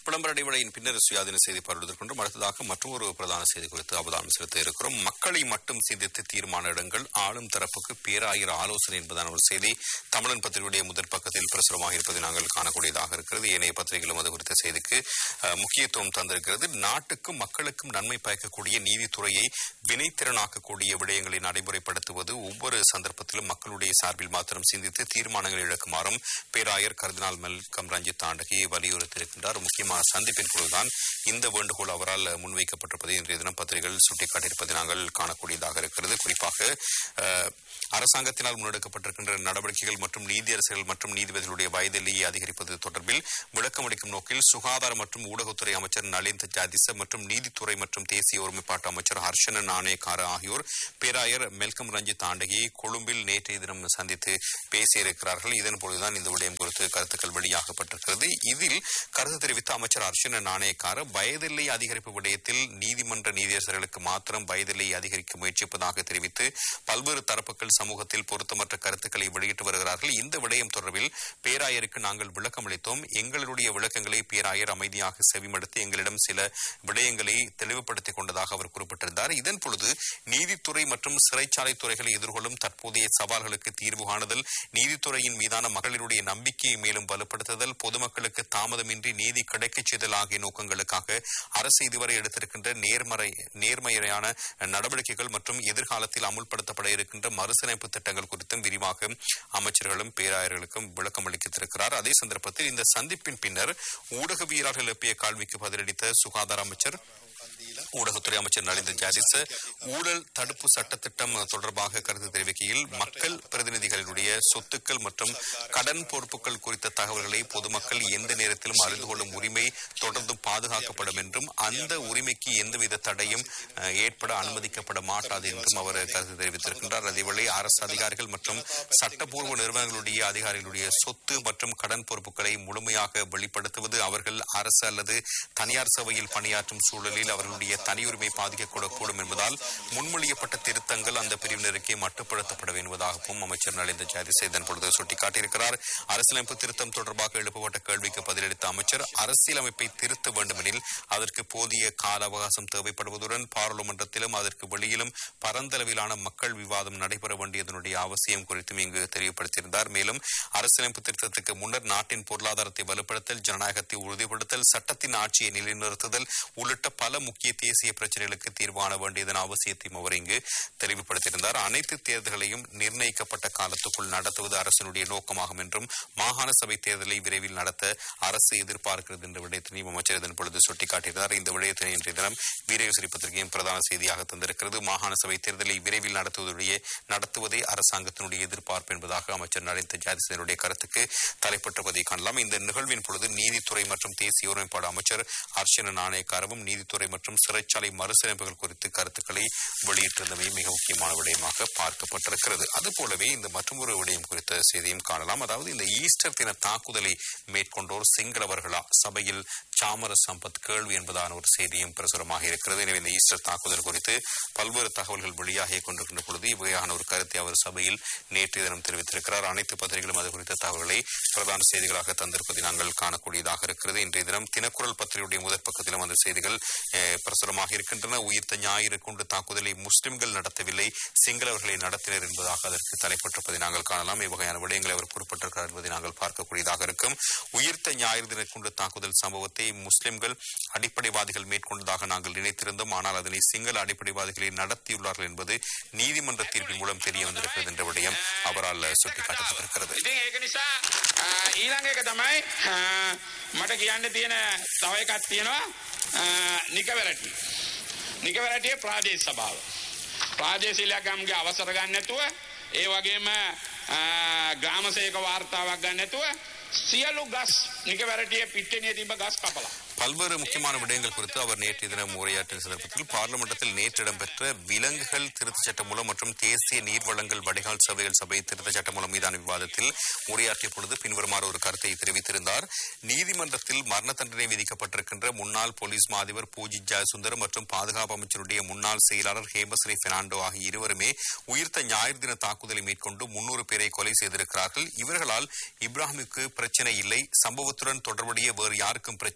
விளம்பர இடைவெளியின் பின்னர் சுயாதீன செய்தி பார்வையிடுகின்றோம் அடுத்ததாக மற்றொரு பிரதான செய்தி குறித்து அவதானம் செலுத்த இருக்கிறோம் மக்களை மட்டும் சிந்தித்து தீர்மான இடங்கள் ஆளும் தரப்புக்கு பேராயிர ஆலோசனை என்பதான ஒரு செய்தி தமிழன் பத்திரிகையுடைய முதற் பக்கத்தில் பிரசுரமாக இருப்பதை நாங்கள் காணக்கூடியதாக இருக்கிறது ஏனைய பத்திரிகைகளும் அது குறித்த செய்திக்கு அஹ், முக்கியத்துவம் தந்திருக்கிறது நாட்டுக்கும் மக்களுக்கும் நன்மை பயக்கக்கூடிய நீதித்துறையை வினைத்திறனாக்கக்கூடிய விடயங்களை நடைமுறைப்படுத்துவது ஒவ்வொரு சந்தர்ப்பத்திலும் மக்களுடைய சார்பில் மாத்திரம் சிந்தித்து தீர்மானங்கள் எடுக்குமாறும் பேராயர் கர்தினால் மெல்கம் ரஞ்சித் தாண்டகி வலியுறுத்தியிருக்கின்றார் முக்கியமான சந்திப்பின் குழுதான் இந்த வேண்டுகோள் அவரால் முன்வைக்கப்பட்டிருப்பதை இன்றைய தினம் பத்திரிகைகள் சுட்டிக்காட்டியிருப்பதை நாங்கள் காணக்கூடியதாக இருக்கிறது குறிப்பாக அஹ், அரசாங்கத்தினால் முன்னெடுக்கப்பட்டிருக்கின்ற நடவடிக்கைகள் மற்றும் நீதியரசர்கள் மற்றும் நீதிபதிகளுடைய வயதிலேயே அதிகரிப்பது தொடர்பில் விளக்கமளிக்கும் நோக்கில் சுகாதார மற்றும் ஊடகத்துறை அமைச்சர் நலிந்த் ஜாதிச மற்றும் நீதித்துறை மற்றும் தேசிய ஒருமைப்பாட்டு அமைச்சர் ஹர்ஷன நாணேகார ஆகியோர் பேராயர் மெல்கம் ரஞ்சித் ஆண்டகியை கொழும்பில் நேற்றைய தினம் சந்தித்து பேசியிருக்கிறார்கள் இதன் பொழுதுதான் இந்த விடயம் குறித்து கருத்துக்கள் வெளியாகப்பட்டிருக்கிறது இதில் கருத்து தெரிவித்த அமைச்சர் அர்ஷன நாணயக்கார வயதில்லை அதிகரிப்பு விடயத்தில் நீதிமன்ற நீதியரசர்களுக்கு மாத்திரம் வயதில்லை அதிகரிக்க முயற்சிப்பதாக தெரிவித்து பல்வேறு தரப்புகள் சமூகத்தில் பொருத்தமற்ற கருத்துக்களை வெளியிட்டு வருகிறார்கள் இந்த விடயம் தொடர்பில் பேராயருக்கு நாங்கள் விளக்கம் அளித்தோம் எங்களுடைய விளக்கங்களை பேராயர் அமைதியாக செவிமடுத்து எங்களிடம் சில விடயங்களை தெளிவுபடுத்திக் கொண்டதாக அவர் குறிப்பிட்டிருந்தார் இதன் பொழுது நீதித்துறை மற்றும் சிறைச்சாலை துறைகளை எதிர்கொள்ளும் தற்போதைய சவால்களுக்கு தீர்வு காணுதல் நீதித்துறையின் மீதான மக்களினுடைய நம்பிக்கையை மேலும் வலுப்படுத்துதல் பொதுமக்களுக்கு தாமதமின்றி நீதி கிடைக்கச் செய்தல் ஆகிய நோக்கங்களுக்காக அரசு இதுவரை எடுத்திருக்கின்ற நேர்மறை நேர்மையான நடவடிக்கைகள் மற்றும் எதிர்காலத்தில் அமுல்படுத்தப்பட இருக்கின்ற மறுசீரமைப்பு திட்டங்கள் குறித்தும் விரிவாக அமைச்சர்களும் பேராயர்களுக்கும் விளக்கம் அளித்திருக்கிறார் அதே சந்தர்ப்பத்தில் இந்த சந்திப்பின் பின்னர் ஊடகவியலாளர்கள் எழுப்பிய கேள்விக்கு பதிலளித்த சுகாதார அமைச்சர் ஊடகத்துறை அமைச்சர் நலிந்த ஜாதிச ஊழல் தடுப்பு சட்ட திட்டம் தொடர்பாக கருத்து தெரிவிக்கையில் மக்கள் பிரதிநிதிகளுடைய சொத்துக்கள் மற்றும் கடன் பொறுப்புகள் குறித்த தகவல்களை பொதுமக்கள் எந்த நேரத்திலும் அறிந்து கொள்ளும் உரிமை தொடர்ந்தும் பாதுகாக்கப்படும் என்றும் அந்த உரிமைக்கு எந்தவித தடையும் அஹ், ஏற்பட அனுமதிக்கப்பட மாட்டாது என்றும் அவர் கருத்து தெரிவித்திருக்கின்றார் அதேவேளை அரசு அதிகாரிகள் மற்றும் சட்டப்பூர்வ நிறுவனங்களுடைய அதிகாரிகளுடைய சொத்து மற்றும் கடன் பொறுப்புகளை முழுமையாக வெளிப்படுத்துவது அவர்கள் அரசு அல்லது தனியார் சபையில் பணியாற்றும் சூழலில் அவர்களுடைய தனியுரிமை பாதிக்கக்கூடக்கூடும் என்பதால் முன்மொழியப்பட்ட திருத்தங்கள் அந்த பிரிவினருக்கே மட்டுப்படுத்தப்பட வேண்டுவதாகவும் அமைச்சர் நலிந்த ஜாதிச இதன் பொழுது சுட்டிக்காட்டியிருக்கிறார் அரசியலமைப்பு திருத்தம் தொடர்பாக எழுப்பப்பட்ட கேள்விக்கு பதிலளித்த அமைச்சர் அரசியலமைப்பை திருத்த வேண்டுமெனில் அதற்கு போதிய கால அவகாசம் தேவைப்படுவதுடன் பாராளுமன்றத்திலும் அதற்கு வெளியிலும் பரந்தளவிலான மக்கள் விவாதம் நடைபெற வேண்டியதனுடைய அவசியம் குறித்தும் இங்கு தெளிவுபடுத்தியிருந்தார் மேலும் அரசியலமைப்பு திருத்தத்துக்கு முன்னர் நாட்டின் பொருளாதாரத்தை வலுப்படுத்தல் ஜனநாயகத்தை உறுதிப்படுத்தல் சட்டத்தின் ஆட்சியை நிலைநிறுத்துதல் உள்ளிட்ட பல முக்கிய தேசிய பிரச்சனைகளுக்கு தீர்வான வேண்டியதன் அவசியத்தையும் அவர் இங்கு தெளிவுபடுத்தியிருந்தார் அனைத்து தேர்தல்களையும் நிர்ணயிக்கப்பட்ட காலத்துக்குள் நடத்துவது அரசினுடைய நோக்கமாகும் என்றும் மாகாண சபை தேர்தலை விரைவில் நடத்த அரசு எதிர்பார்க்கிறது என்ற விடயத்தினையும் அமைச்சர் இதன் பொழுது சுட்டிக்காட்டினார் இந்த விடயத்தினை இன்றைய தினம் வீரகசிரி பத்திரிகையின் பிரதான செய்தியாக தந்திருக்கிறது மாகாண சபை தேர்தலை விரைவில் நடத்துவதுடைய நடத்துவதே அரசாங்கத்தினுடைய எதிர்பார்ப்பு என்பதாக அமைச்சர் நலிந்த ஜாதிசனுடைய கருத்துக்கு தலைப்பட்டிருப்பதை காணலாம் இந்த நிகழ்வின் பொழுது நீதித்துறை மற்றும் தேசிய ஒருமைப்பாடு அமைச்சர் அர்ச்சன நாணயக்காரவும் நீதித்துறை மற்றும் சிறைச்சாலை மறுசீரமைப்புகள் குறித்து கருத்துக்களை வெளியிட்டிருந்தமை மிக முக்கியமான விடயமாக பார்க்கப்பட்டிருக்கிறது அதுபோலவே இந்த மற்றொரு விடயம் குறித்த செய்தியும் காணலாம் அதாவது இந்த ஈஸ்டர் தின தாக்குதலை மேற்கொண்டோர் சிங்களவர்களா சபையில் சாமர சம்பத் கேள்வி என்பதான ஒரு செய்தியும் பிரசுரமாக இருக்கிறது எனவே இந்த ஈஸ்டர் தாக்குதல் குறித்து பல்வேறு தகவல்கள் வெளியாகி கொண்டிருக்கின்ற பொழுது இவ்வகையான ஒரு கருத்தை அவர் சபையில் நேற்றைய தினம் தெரிவித்திருக்கிறார் அனைத்து பத்திரிகைகளும் அது குறித்த தகவல்களை பிரதான செய்திகளாக தந்திருப்பதை நாங்கள் காணக்கூடியதாக இருக்கிறது இன்றைய தினம் தினக்குரல் பத்திரிகையுடைய முதற் பக்கத்திலும் அந்த செய்திகள் அஹ், பிரசுரமாக இருக்கின்றன உயிர்த்த ஞாயிறு கொண்டு தாக்குதலை முஸ்லிம்கள் நடத்தவில்லை சிங்களவர்களை நடத்தினர் என்பதாக அதற்கு தலைப்பட்டிருப்பதை நாங்கள் காணலாம் இவ்வகையான விடயங்களை அவர் குறிப்பிட்டிருக்கிறார் என்பதை நாங்கள் பார்க்கக்கூடியதாக இருக்கும் உயிர்த்த ஞாயிறு தின கொண்டு தாக்குதல் சம்பவத்தை முஸ்லிம்கள் அடிப்படைவாதிகள் மேற்கொண்டதாக நாங்கள் நினைத்திருந்தோம் ஆனால் அதனை சிங்கள அடிப்படைவாதிகளை நடத்தியுள்ளார்கள் என்பது நீதிமன்ற தீர்ப்பின் மூலம் தெரிய வந்திருக்கிறது என்ற விடயம் அவரால் சுட்டிக்காட்டப்பட்டிருக்கிறது ඉතින් ඒක නිසා ආ, ඊළඟ එක තමයි ආ, මට කියන්න තියෙන තව එකක් තියෙනවා ආ, නිකවැරටි. නිකවැරටිය ප්‍රාදේශ සභාව. ප්‍රාදේශීලකම්ගේ අවසර ගන්න නැතුව ඒ වගේම ආ, ග්‍රාමසේක වාර්තාවක් ගන්න නැතුව සියලු ගස් නිකවැරටිය පිට්ටනිය තිබ ගස් කපලා. பல்வேறு முக்கியமான விடயங்கள் குறித்து அவர் நேற்றைய தினம் உரையாற்றிய சந்தர்ப்பத்தில் பார்லிமெண்டத்தில் நேற்று இடம்பெற்ற விலங்குகள் திருத்தச் சட்ட மூலம் மற்றும் தேசிய நீர்வளங்கள் வடிகால் சபைகள் சபை திருத்தச் சட்ட மூலம் மீதான விவாதத்தில் உரையாற்றிய பொழுது பின்வருமாறு ஒரு கருத்தை தெரிவித்திருந்தார் நீதிமன்றத்தில் மரண தண்டனை விதிக்கப்பட்டிருக்கின்ற முன்னாள் போலீஸ் மா அதிபர் பூஜி ஜெயசுந்தரம் மற்றும் பாதுகாப்பு அமைச்சருடைய முன்னாள் செயலாளர் ஹேமஸ்ரீ பெர்னாண்டோ ஆகிய இருவருமே உயிர்த்த ஞாயிறு தின தாக்குதலை மேற்கொண்டு முன்னூறு பேரை கொலை செய்திருக்கிறார்கள் இவர்களால் இப்ராஹிமுக்கு பிரச்சனை இல்லை சம்பவத்துடன் தொடர்புடைய வேறு யாருக்கும் பிரச்சனை இல்லை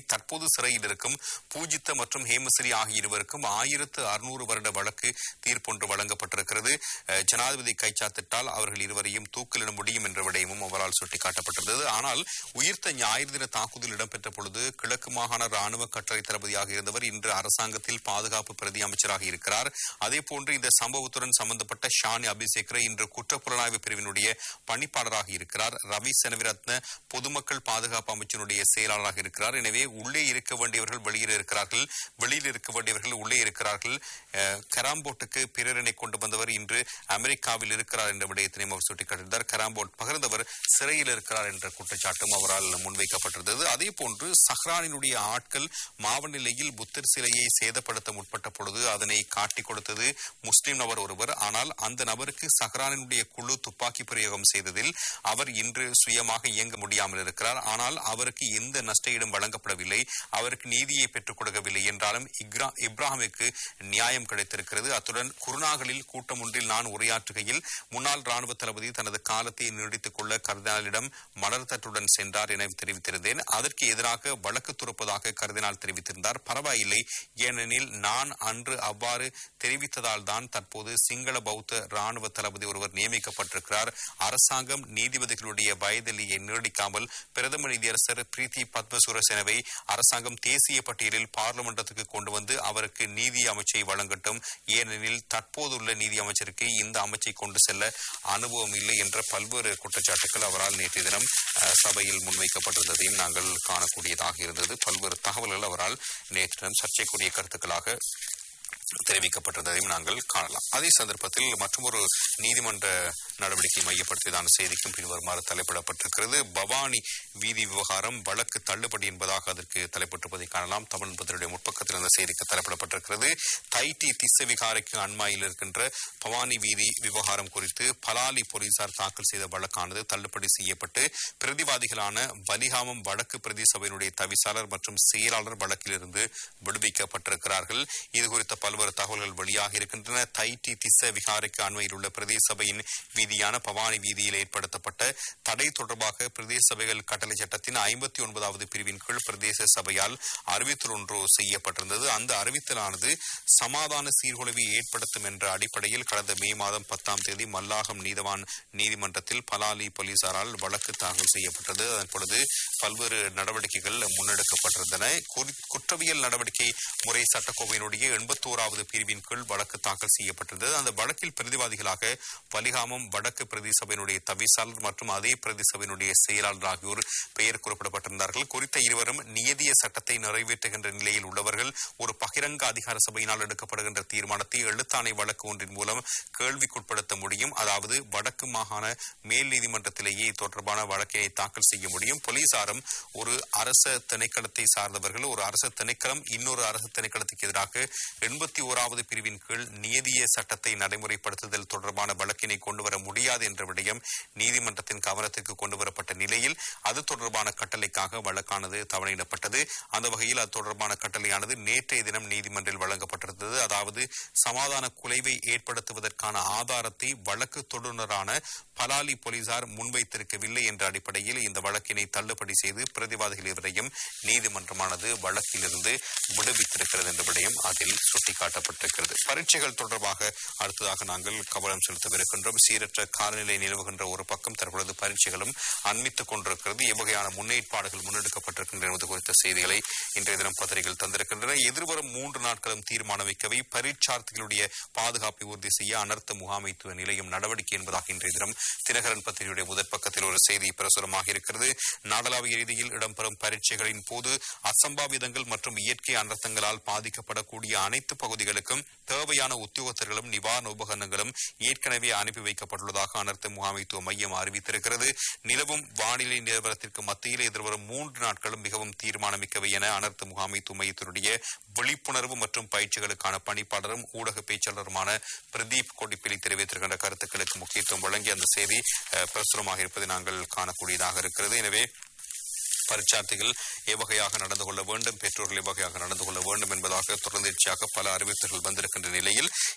தற்போது சிறையில் இருக்கும் பூஜித்த மற்றும் ஹேமஸ்ரீ ஆகிய இருவருக்கும் ஆயிரத்து அறுநூறு வருட வழக்கு தீர்ப்பொன்று வழங்கப்பட்டிருக்கிறது அஹ், ஜனாதிபதி கைச்சாத்திட்டால் அவர்கள் இருவரையும் தூக்கிலிட முடியும் என்ற விடயமும் அவரால் சுட்டிக்காட்டப்பட்டிருந்தது ஆனால் உயிர்த்த ஞாயிறு தின தாக்குதல் இடம்பெற்ற பொழுது கிழக்கு மாகாண ராணுவ கட்டளை தளபதியாக இருந்தவர் இன்று அரசாங்கத்தில் பாதுகாப்பு பிரதி அமைச்சராக இருக்கிறார் அதே போன்று இந்த சம்பவத்துடன் சம்பந்தப்பட்ட ஷானி அபிஷேக்ர இன்று குற்றப்புலனாய்வு பிரிவினுடைய பணிப்பாளராக இருக்கிறார் ரவி செனவிரத்ன பொதுமக்கள் பாதுகாப்பு அமைச்சினுடைய செயலாளராக இருக்கிறார் எனவே உள்ளே இருக்க வேண்டியவர்கள் வெளியில் இருக்கிறார்கள் வெளியில் இருக்க வேண்டியவர்கள் உள்ளே இருக்கிறார்கள் அஹ், கராம்போட்டுக்கு பிரேரணை கொண்டு வந்தவர் இன்று அமெரிக்காவில் இருக்கிறார் என்ற விடயத்தினையும் அவர் சுட்டிக்காட்டினார் கராம்போட் பகிர்ந்தவர் சிறையில் இருக்கிறார் என்ற குற்றச்சாட்டும் அவரால் முன்வைக்கப்பட்டிருந்தது அதே போன்று சஹ்ரானினுடைய ஆட்கள் மாவநிலையில் புத்தர் சிலையை சேதப்படுத்த முற்பட்ட பொழுது அதனை காட்டிக் கொடுத்தது முஸ்லிம் நபர் ஒருவர் ஆனால் அந்த நபருக்கு சஹ்ரானினுடைய குழு துப்பாக்கி பிரயோகம் செய்ததில் அவர் இன்று சுயமாக இயங்க முடியாமல் இருக்கிறார் ஆனால் அவருக்கு எந்த நஷ்டஈடும் வழங்கப்படவில்லை அவருக்கு நீதியை பெற்றுக் கொடுக்கவில்லை என்றாலும் இக்ரா- இப்ராஹிமுக்கு நியாயம் கிடைத்திருக்கிறது அத்துடன் குருநாகலில் கூட்டம் ஒன்றில் நான் உரையாற்றுகையில் முன்னாள் ராணுவ தளபதி தனது காலத்தை நீடித்துக் கொள்ள கர்தினாலிடம் மலர் தட்டுடன் சென்றார் என தெரிவித்திருந்தேன் அதற்கு எதிராக வழக்கு துறப்பதாக கர்தினால் தெரிவித்திருந்தார் பரவாயில்லை ஏனெனில் நான் அன்று அவ்வாறு தெரிவித்ததால் தான் தற்போது சிங்கள பௌத்த ராணுவ தளபதி ஒருவர் நியமிக்கப்பட்டிருக்கிறார் அரசாங்கம் நீதிபதிகளுடைய வயதிலேயே நீடிக்காமல் பிரதம நீதியரசர் பிரீத்தி பத்மசூரசேனவை அரசாங்கம் தேசிய பட்டியலில் பார்லிமெண்டத்துக்கு கொண்டு வந்து அவருக்கு நீதி அமைச்சை வழங்கட்டும் ஏனெனில் தற்போதுள்ள நீதி அமைச்சருக்கு இந்த அமைச்சை கொண்டு செல்ல அனுபவம் இல்லை என்ற பல்வேறு குற்றச்சாட்டுகள் அவரால் நேற்றைய தினம் அஹ், சபையில் முன்வைக்கப்பட்டிருந்ததையும் நாங்கள் காணக்கூடியதாக இருந்தது பல்வேறு தகவல்கள் அவரால் நேற்று தினம் சர்ச்சைக்குரிய கருத்துக்களாக தெரிவிக்கப்பட்டிருந்ததையும் நாங்கள் காணலாம் அதே சந்தர்ப்பத்தில் மற்றொரு நீதிமன்ற நடவடிக்கை மையப்படுத்தியதான செய்திக்கும் பின்வருமாறு தலைப்பிடப்பட்டிருக்கிறது பவானி வீதி விவகாரம் வழக்கு தள்ளுபடி என்பதாக அதற்கு தலைப்பட்டிருப்பதை காணலாம் தமிழ் பத்திரிகை முற்பக்கத்தில் அந்த செய்திக்கு தலைப்பிடப்பட்டிருக்கிறது தைட்டி திஸ்ஸ விகாரைக்கு அண்மையில் இருக்கின்ற பவானி வீதி விவகாரம் குறித்து பலாலி போலீசார் தாக்கல் செய்த வழக்கானது தள்ளுபடி செய்யப்பட்டு பிரதிவாதிகளான வலிகாமம் வடக்கு பிரதி சபையினுடைய தவிசாளர் மற்றும் செயலாளர் வழக்கிலிருந்து விடுவிக்கப்பட்டிருக்கிறார்கள் இது குறித்த பல்வேறு தகவல்கள் வெளியாக இருக்கின்றன தைட்டி திஸ்ஸ விகாரைக்கு அண்மையில் உள்ள பிரதேச சபையின் வீதியான பவானி வீதியில் ஏற்படுத்தப்பட்ட தடை தொடர்பாக பிரதேச சபைகள் கட்டளை சட்டத்தின் ஐம்பத்தி ஒன்பதாவது பிரிவின் கீழ் பிரதேச சபையால் அறிவித்தல் ஒன்று செய்யப்பட்டிருந்தது அந்த அறிவித்தலானது சமாதான சீர்குலைவை ஏற்படுத்தும் என்ற அடிப்படையில் கடந்த மே மாதம் பத்தாம் தேதி மல்லாகம் நீதவான் நீதிமன்றத்தில் பலாலி போலீசாரால் வழக்கு தாக்கல் செய்யப்பட்டது அதன் பொழுது பல்வேறு நடவடிக்கைகள் முன்னெடுக்கப்பட்டிருந்தன குறி- குற்றவியல் நடவடிக்கை முறை சட்டக்கோவையினுடைய எண்பத்தோராவது பிரிவின் கீழ் வழக்கு தாக்கல் செய்யப்பட்டிருந்தது அந்த வழக்கில் பிரதிவாதிகளாக வலிகாமம் வடக்கு பிரதி சபையினுடைய தவிசாளர் மற்றும் அதே பிரதி சபையினுடைய செயலாளர் ஆகியோர் பெயர் குறிப்பிடப்பட்டிருந்தார்கள் குறித்த இருவரும் நியதிய சட்டத்தை நிறைவேற்றுகின்ற நிலையில் உள்ளவர்கள் ஒரு பகிரங்க அதிகார சபையினால் எடுக்கப்படுகின்ற தீர்மானத்தை எழுத்தாணை வழக்கு ஒன்றின் மூலம் கேள்விக்குட்படுத்த முடியும் அதாவது வடக்கு மாகாண மேல் நீதிமன்றத்திலேயே இது தொடர்பான வழக்கினை தாக்கல் செய்ய முடியும் போலீசாரும் ஒரு அரச திணைக்களத்தை சார்ந்தவர்கள் ஒரு அரசு திணைக்களம் இன்னொரு அரசு திணைக்களத்துக்கு எதிராக எண்பத்தி ஓராவது பிரிவின் கீழ் நியதிய சட்டத்தை நடைமுறைப்படுத்துதல் தொடர்பான வழக்கினை கொண்டு வர முடியாது என்ற விடயம் நீதிமன்றத்தின் கவனத்திற்கு கொண்டு வரப்பட்ட நிலையில் அது தொடர்பான கட்டளைக்காக வழக்கானது தவணையிடப்பட்டது அந்த வகையில் அது தொடர்பான கட்டளையானது நேற்றைய தினம் நீதிமன்றில் வழங்கப்பட்டிருந்தது அதாவது சமாதான குலைவை ஏற்படுத்துவதற்கான ஆதாரத்தை வழக்கு தொடுநரான பலாலி போலீசார் முன்வைத்திருக்கவில்லை என்ற அடிப்படையில் இந்த வழக்கினை தள்ளுபடி செய்து பிரதிவாதிகள் இருவரையும் நீதிமன்றமானது வழக்கிலிருந்து விடுவித்திருக்கிறது என்ற விடயம் அதில் சுட்டிக்காட்டப்பட்டிருக்கிறது பரீட்சைகள் தொடர்பாக அடுத்ததாக நாங்கள் கவனம் செலுத்தவிருக்கின்றோம் சீரற்ற காலநிலை நிலவுகின்ற ஒரு பக்கம் தற்பொழுது பரீட்சைகளும் அண்மித்துக் கொண்டிருக்கிறது எவ்வகையான முன்னேற்பாடுகள் முன்னெடுக்கப்பட்டிருக்கின்றன என்பது குறித்த செய்திகளை இன்றைய தினம் பத்திரிகைகள் தந்திருக்கின்றன எதிர்வரும் மூன்று நாட்களும் தீர்மானமிக்கவை பரீட்சார்த்திகளுடைய பாதுகாப்பை உறுதி செய்ய அனர்த்த முகாமைத்துவ நிலையம் நடவடிக்கை என்பதாக இன்றைய தினம் தினகரன் பத்திரிகையுடைய முதற் பக்கத்தில் ஒரு செய்தி பிரசுரமாக இருக்கிறது நாடளாவிய ரீதியில் இடம்பெறும் பரீட்சைகளின் போது அசம்பாவிதங்கள் மற்றும் இயற்கை அனர்த்தங்களால் பாதிக்கப்படக்கூடிய அனைத்து பகுதிகளுக்கும் தேவையான உத்தியோகத்தர்களும் நிவாரண உபகரணங்களும் ஏற்கனவே அனுப்பி வைக்கப்பட்டுள்ளதாக அனர்த்த முகாமைத்துவ மையம் அறிவித்திருக்கிறது நிலவும் வானிலை நிலவரத்திற்கு மத்தியில் எதிர்வரும் மூன்று நாட்களும் மிகவும் தீர்மானமிக்கவை என அனர்த்த முகாமைத்துவ மையத்தினுடைய விழிப்புணர்வு மற்றும் பயிற்சிகளுக்கான பணிப்பாளரும் ஊடக பேச்சாளருமான பிரதீப் கொடிப்பிலி தெரிவித்திருக்கின்ற கருத்துக்களுக்கு முக்கியத்துவம் வழங்கி அந்த செய்தி அஹ், பிரசுரமாக இருப்பதை நாங்கள் காணக்கூடியதாக இருக்கிறது எனவே பரீட்சார்த்திகள் எவ்வகையாக நடந்து கொள்ள வேண்டும் பெற்றோர்கள் எவ்வகையாக நடந்து கொள்ள வேண்டும் என்பதாக தொடர்ந்தேர்ச்சியாக பல அறிவிப்புகள் வந்திருக்கின்ற நிலையில்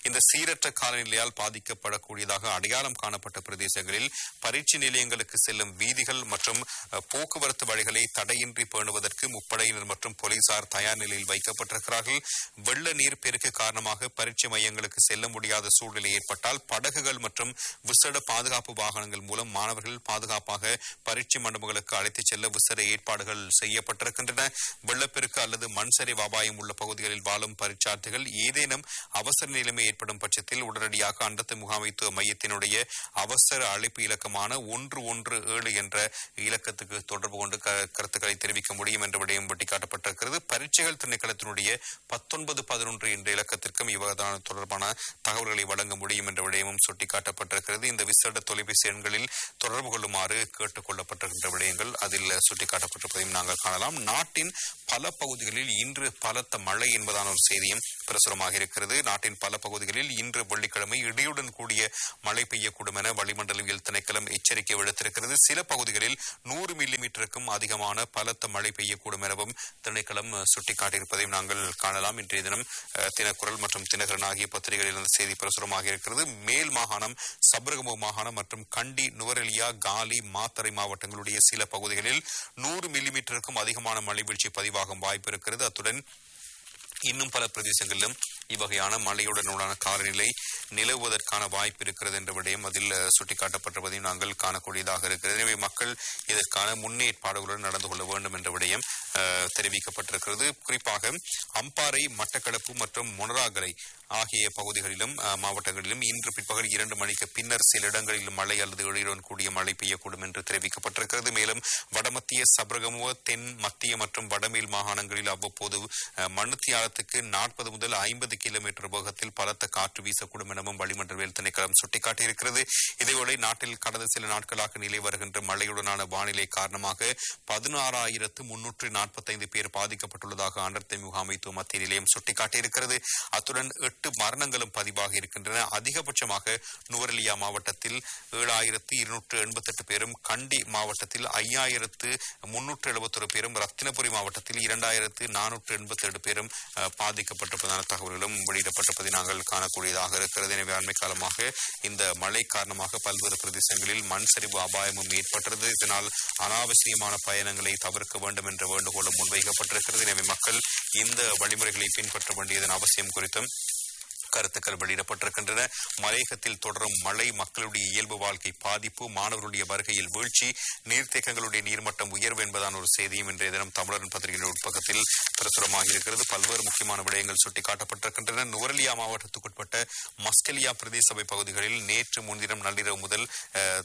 இந்த சீரற்ற காலநிலையால் பாதிக்கப்படக்கூடியதாக அடையாளம் காணப்பட்ட பிரதேசங்களில் பரீட்சை நிலையங்களுக்கு செல்லும் வீதிகள் மற்றும் அஹ், போக்குவரத்து வழிகளை தடையின்றி பேணுவதற்கு முப்படையினர் மற்றும் போலீசார் தயார் நிலையில் வைக்கப்பட்டிருக்கிறார்கள் வெள்ள நீர் பெருக்கு காரணமாக பரீட்சை மையங்களுக்கு செல்ல முடியாத சூழ்நிலை ஏற்பட்டால் படகுகள் மற்றும் விசேட பாதுகாப்பு வாகனங்கள் மூலம் மாணவர்கள் பாதுகாப்பாக பரீட்சை மண்டபங்களுக்கு அழைத்துச் செல்ல விசேட ஏற்பாடுகள் செய்யப்பட்டிருக்கின்றன வெள்ளப்பெருக்கு அல்லது மண் சரிவு அபாயம் உள்ள பகுதிகளில் வாழும் பரீட்சார்த்திகள் ஏதேனும் அவசர நிலைமை ஏற்படும் பட்சத்தில் உடனடியாக அண்டத்து முகாமைத்துவ மையத்தினுடைய அவசர அழைப்பு இலக்கமான ஒன்று ஒன்று ஏழு என்ற இலக்கத்துக்கு தொடர்பு கொண்டு க- கருத்துக்களை தெரிவிக்க முடியும் என்ற விடயம் சுட்டிக்காட்டப்பட்டிருக்கிறது பரீட்சைகள் திணைக்களத்தினுடைய பத்தொன்பது பதினொன்று என்ற இலக்கத்திற்கும் இவ்வாறான தொடர்பான தகவல்களை வழங்க முடியும் என்ற விடயமும் சுட்டிக்காட்டப்பட்டிருக்கிறது இந்த விசேட தொலைபேசி எண்களில் தொடர்பு கொள்ளுமாறு கேட்டுக் கொள்ளப்பட்டிருக்கின்ற விடயங்கள் அதில் சுட்டிக்காட்டப்பட்டிருப்பதையும் நாங்கள் காணலாம் நாட்டின் பல பகுதிகளில் இன்று பலத்த மழை என்பதான ஒரு செய்தியும் பிரசுரமாக இருக்கிறது நாட்டின் பல பகுதிகளில் இன்று வெள்ளிக்கிழமை இடியுடன் கூடிய மழை பெய்யக்கூடும் என வளிமண்டலவியல் திணைக்களம் எச்சரிக்கை விடுத்திருக்கிறது சில பகுதிகளில் நூறு மில்லி மீட்டருக்கும் அதிகமான பலத்த மழை பெய்யக்கூடும் எனவும் திணைக்களம் அஹ், சுட்டிக்காட்டியிருப்பதையும் நாங்கள் காணலாம் இன்றைய தினம் அஹ், தினக்குரல் மற்றும் தினகரன் ஆகிய பத்திரிகைகளில் இந்த செய்தி பிரசுரமாக இருக்கிறது மேல் மாகாணம் சபரகமு மாகாணம் மற்றும் கண்டி நுவரெலியா காலி மாத்தறை மாவட்டங்களுடைய சில பகுதிகளில் நூறு மில்லிமீட்டருக்கும் அதிகமான மழை வீழ்ச்சி பதிவாகும் வாய்ப்பு இருக்கிறது அத்துடன் இன்னும் பல பிரதேசங்களிலும் இவ்வகையான மழையுடனான காலநிலை நிலவுவதற்கான வாய்ப்பு இருக்கிறது என்ற விடயம் அதில் அஹ், சுட்டிக்காட்டப்பட்டிருப்பதையும் நாங்கள் காணக்கூடியதாக இருக்கிறது எனவே மக்கள் இதற்கான முன்னேற்பாடுகளுடன் நடந்து கொள்ள வேண்டும் என்ற விடயம் அஹ், தெரிவிக்கப்பட்டிருக்கிறது குறிப்பாக அம்பாறை மட்டக்களப்பு மற்றும் மொனராகரை ஆகிய பகுதிகளிலும் அஹ், மாவட்டங்களிலும் இன்று பிற்பகல் இரண்டு மணிக்கு பின்னர் சில இடங்களில் மழை அல்லது இடியுடன் கூடிய மழை பெய்யக்கூடும் என்று தெரிவிக்கப்பட்டிருக்கிறது மேலும் வடமத்திய சபரகமுவ தென் மத்திய மற்றும் வடமேல் மாகாணங்களில் அவ்வப்போது அஹ், மணித்தியாலத்துக்கு நாற்பது முதல் ஐம்பது கிலோமீட்டர் வேகத்தில் பலத்த காற்று வீசக்கூடும் எனவும் வளிமண்டலவியல் திணைக்களம் சுட்டிக்காட்டியிருக்கிறது இதேவேளை நாட்டில் கடந்த சில நாட்களாக நிலை வருகின்ற மழையுடனான வானிலை காரணமாக பதினாறாயிரத்து முன்னூற்று நாற்பத்தைந்து பேர் பாதிக்கப்பட்டுள்ளதாக அண்டர்த்தை முகாமைத்துவ மத்திய நிலையம் சுட்டிக்காட்டியிருக்கிறது அத்துடன் எட்டு மரணங்களும் பதிவாகி இருக்கின்றன அதிகபட்சமாக நுவரெலியா மாவட்டத்தில் ஏழாயிரத்து இருநூற்று எண்பத்தெட்டு பேரும் கண்டி மாவட்டத்தில் ஐயாயிரத்து முன்னூற்று எழுபத்தொரு பேரும் ரத்தினபுரி மாவட்டத்தில் இரண்டாயிரத்து நானூற்று எண்பத்தேழு பேரும் அஹ், பாதிக்கப்பட்டிருப்பதான தகவல்களும் வெளியிடப்பட்டிருப்பதை நாங்கள் காணக்கூடியதாக இருக்கிறது எனவே அண்மை காலமாக இந்த மழை காரணமாக பல்வேறு பிரதேசங்களில் மண் சரிவு அபாயமும் ஏற்பட்டது இதனால் அனாவசியமான பயணங்களை தவிர்க்க வேண்டும் என்ற வேண்டுகோளும் முன்வைக்கப்பட்டிருக்கிறது எனவே மக்கள் இந்த வழிமுறைகளை பின்பற்ற வேண்டியதன் அவசியம் குறித்தும் கருத்துக்கள் வெளியிடப்பட்டிருக்கின்றன மலையகத்தில் தொடரும் மழை மக்களுடைய இயல்பு வாழ்க்கை பாதிப்பு மாணவர்களுடைய வருகையில் வீழ்ச்சி நீர்த்தேக்கங்களுடைய நீர்மட்டம் உயர்வு என்பதான ஒரு செய்தியும் இன்றைய தினம் தமிழரின் பத்திரிகையின் உட்பக்கத்தில் பிரசுரமாக இருக்கிறது பல்வேறு முக்கியமான விடயங்கள் சுட்டிக்காட்டப்பட்டிருக்கின்றன நுவரெலியா மாவட்டத்துக்குட்பட்ட மஸ்கெலியா பிரதேச சபை பகுதிகளில் நேற்று முன்தினம் நள்ளிரவு முதல் அஹ்,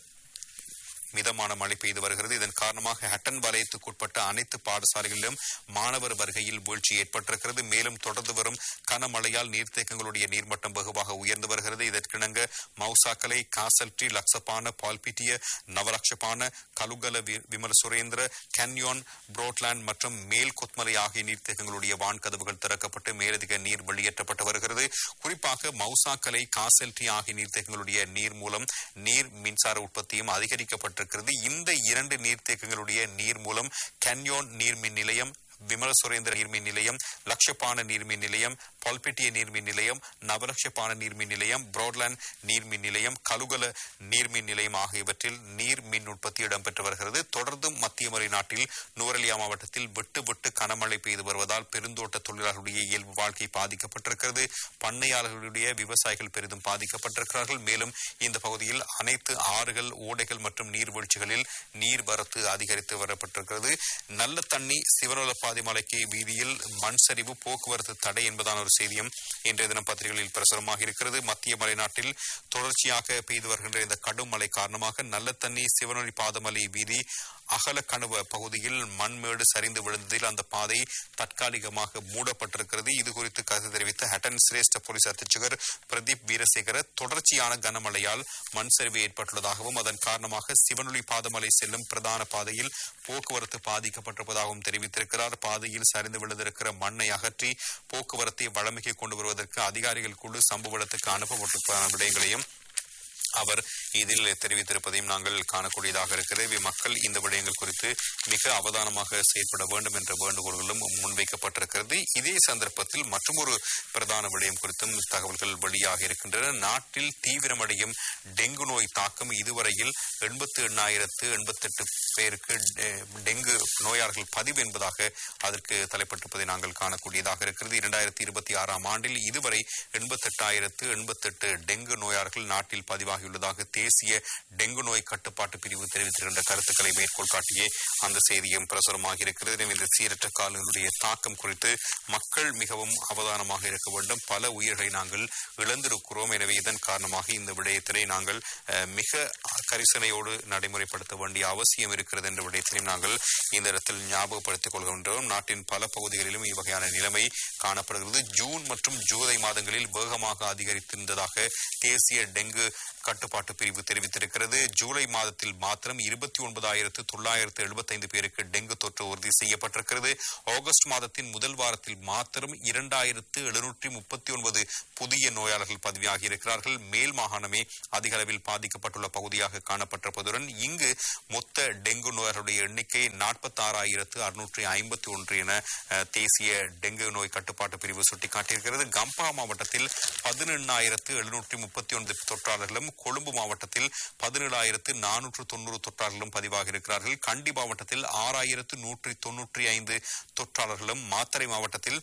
மிதமான மழை பெய்து வருகிறது இதன் காரணமாக ஹட்டன் வலயத்துக்குட்பட்ட அனைத்து பாடசாலைகளிலும் மாணவர் வருகையில் வீழ்ச்சி ஏற்பட்டிருக்கிறது மேலும் தொடர்ந்து வரும் கனமழையால் நீர்த்தேக்கங்களுடைய நீர்மட்டம் வெகுவாக உயர்ந்து வருகிறது இதற்கிணங்க மௌசாக்கலை காசல்ட்ரி லக்சபான பால்பிட்டிய நவரக்ஷபான கலுகல வி- விமல சுரேந்திர கன்யோன் புரோட்லாண்ட் மற்றும் மேல் கொத்மலை ஆகிய நீர்த்தேக்கங்களுடைய வான்கதவுகள் திறக்கப்பட்டு மேலதிக நீர் வெளியேற்றப்பட்டு வருகிறது குறிப்பாக மௌசாக்கலை காசல்ட்ரி ஆகிய நீர்த்தேக்கங்களுடைய நீர் மூலம் நீர் மின்சார உற்பத்தியும் அதிகரிக்கப்பட்டிருக்கிறது இந்த இரண்டு நீர்த்தேக்கங்களுடைய நீர் மூலம் கன்யோன் நீர்மின் நிலையம் விமல சுரேந்திர நீர்மின் நிலையம் லட்சப்பான நீர்மின் நிலையம் பல்பெட்டிய நீர்மின் நிலையம் நவலட்சப்பான நீர்மின் நிலையம் புரோட்லாண்ட் நீர்மின் நிலையம் கலுகல நீர்மின் நிலையம் ஆகியவற்றில் நீர் மின் உற்பத்தி இடம்பெற்று வருகிறது தொடர்ந்தும் மத்திய மறை நாட்டில் நுவரெலியா மாவட்டத்தில் விட்டு விட்டு கனமழை பெய்து வருவதால் பெருந்தோட்ட தொழிலாளர்களுடைய இயல்பு வாழ்க்கை பாதிக்கப்பட்டிருக்கிறது பண்ணையாளர்களுடைய விவசாயிகள் பெரிதும் பாதிக்கப்பட்டிருக்கிறார்கள் மேலும் இந்த பகுதியில் அனைத்து ஆறுகள் ஓடைகள் மற்றும் நீர்வீழ்ச்சிகளில் நீர் வரத்து அதிகரித்து வரப்பட்டிருக்கிறது நல்ல தண்ணி சிவனொலப்பாதி மலைக்கு வீதியில் மண் சரிவு போக்குவரத்து தடை என்பதான ஒரு செய்தியும் இன்றைய தினம் பத்திரிகைகளில் பிரசுரமாக இருக்கிறது மத்திய மலைநாட்டில் தொடர்ச்சியாக பெய்து வருகின்ற இந்த கடும் மழை காரணமாக நல்ல தண்ணி சிவனொலி பாதமலை வீதி அகலக்கணுவ பகுதியில் மண்மேடு சரிந்து விழுந்ததில் அந்த பாதை தற்காலிகமாக மூடப்பட்டிருக்கிறது இது குறித்து கருத்து தெரிவித்த ஹட்டன் சிரேஷ்ட போலீஸ் அத்தியட்சகர் பிரதீப் வீரசேகர தொடர்ச்சியான கனமழையால் மண் சரிவு ஏற்பட்டுள்ளதாகவும் அதன் காரணமாக சிவனொலி பாதமலை செல்லும் பிரதான பாதையில் போக்குவரத்து பாதிக்கப்பட்டிருப்பதாகவும் தெரிவித்திருக்கிறார் பாதையில் சரிந்து விழுந்திருக்கிற மண்ணை அகற்றி போக்குவரத்தை வளமைக்கு கொண்டு வருவதற்கு அதிகாரிகள் குழு சம்பவ இடத்துக்கு அனுப்பப்பட்டிருப்பதான விடயங்களையும் அவர் இதில் தெரிவித்திருப்பதையும் நாங்கள் காணக்கூடியதாக இருக்கிறது இவை மக்கள் இந்த விடயங்கள் குறித்து மிக அவதானமாக செயற்பட வேண்டும் என்ற வேண்டுகோள்களும் முன்வைக்கப்பட்டிருக்கிறது இதே சந்தர்ப்பத்தில் மற்றொரு பிரதான விடயம் குறித்தும் தகவல்கள் வெளியாக இருக்கின்றன நாட்டில் தீவிரமடையும் டெங்கு நோய் தாக்கம் இதுவரையில் எண்பத்தி எண்ணாயிரத்து எண்பத்தெட்டு பேருக்கு டெ- டெங்கு நோயாளர்கள் பதிவு என்பதாக அதற்கு தலைப்பட்டிருப்பதை நாங்கள் காணக்கூடியதாக இருக்கிறது இரண்டாயிரத்தி இருபத்தி ஆறாம் ஆண்டில் இதுவரை எண்பத்தெட்டாயிரத்து எண்பத்தெட்டு டெங்கு நோயாளர்கள் நாட்டில் பதிவாகியுள்ளதாக தேசிய டெங்கு நோய் கட்டுப்பாட்டு பிரிவு தெரிவித்திருக்கின்ற கருத்துக்களை மேற்கோள் காட்டியே அந்த செய்தியும் பிரசுரமாக இருக்கிறது எனவே இந்த சீரற்ற காலங்களுடைய தாக்கம் குறித்து மக்கள் மிகவும் அவதானமாக இருக்க வேண்டும் பல உயிர்களை நாங்கள் இழந்திருக்கிறோம் எனவே இதன் காரணமாக இந்த விடயத்தினை நாங்கள் அஹ், மிக கரிசனையோடு நடைமுறைப்படுத்த வேண்டிய அவசியம் இருக்கிறது என்ற விடயத்தினையும் நாங்கள் இந்த இடத்தில் ஞாபகப்படுத்திக் கொள்கின்றோம் நாட்டின் பல பகுதிகளிலும் இவ்வகையான நிலைமை காணப்படுகிறது ஜூன் மற்றும் ஜூலை மாதங்களில் வேகமாக அதிகரித்திருந்ததாக தேசிய டெங்கு கட்டுப்பாட்டு பிரிவு தெரிவித்திருக்கிறது ஜூலை மாதத்தில் மாத்திரம் இருபத்தி ஒன்பதாயிரத்து தொள்ளாயிரத்து எழுபத்தைந்து பேருக்கு டெங்கு தொற்று உறுதி செய்யப்பட்டிருக்கிறது ஆகஸ்ட் மாதத்தின் முதல் வாரத்தில் மாத்திரம் இரண்டாயிரத்து எழுநூற்றி முப்பத்தி ஒன்பது புதிய நோயாளர்கள் பதிவாகி இருக்கிறார்கள் மேல் மாகாணமே அதிக அளவில் பாதிக்கப்பட்டுள்ள பகுதியாக காணப்பட்டிருப்பதுடன் இங்கு மொத்த டெங்கு நோயாளர்களுடைய எண்ணிக்கை நாற்பத்தி ஆறாயிரத்து அறுநூற்றி ஐம்பத்தி ஒன்று என அஹ், தேசிய டெங்கு நோய் கட்டுப்பாட்டு பிரிவு சுட்டிக்காட்டியிருக்கிறது கம்பா மாவட்டத்தில் பதினெண்ணாயிரத்து எழுநூற்றி முப்பத்தி ஒன்பது தொற்றாளர்களும் கொழும்பு மாவட்டத்தில் பதினேழாயிரத்து நானூற்று தொண்ணூறு தொற்றாளர்களும் பதிவாகி இருக்கிறார்கள் கண்டி மாவட்டத்தில் ஆறாயிரத்து நூற்றி தொன்னூற்றி ஐந்து தொற்றாளர்களும் மாத்தறை மாவட்டத்தில்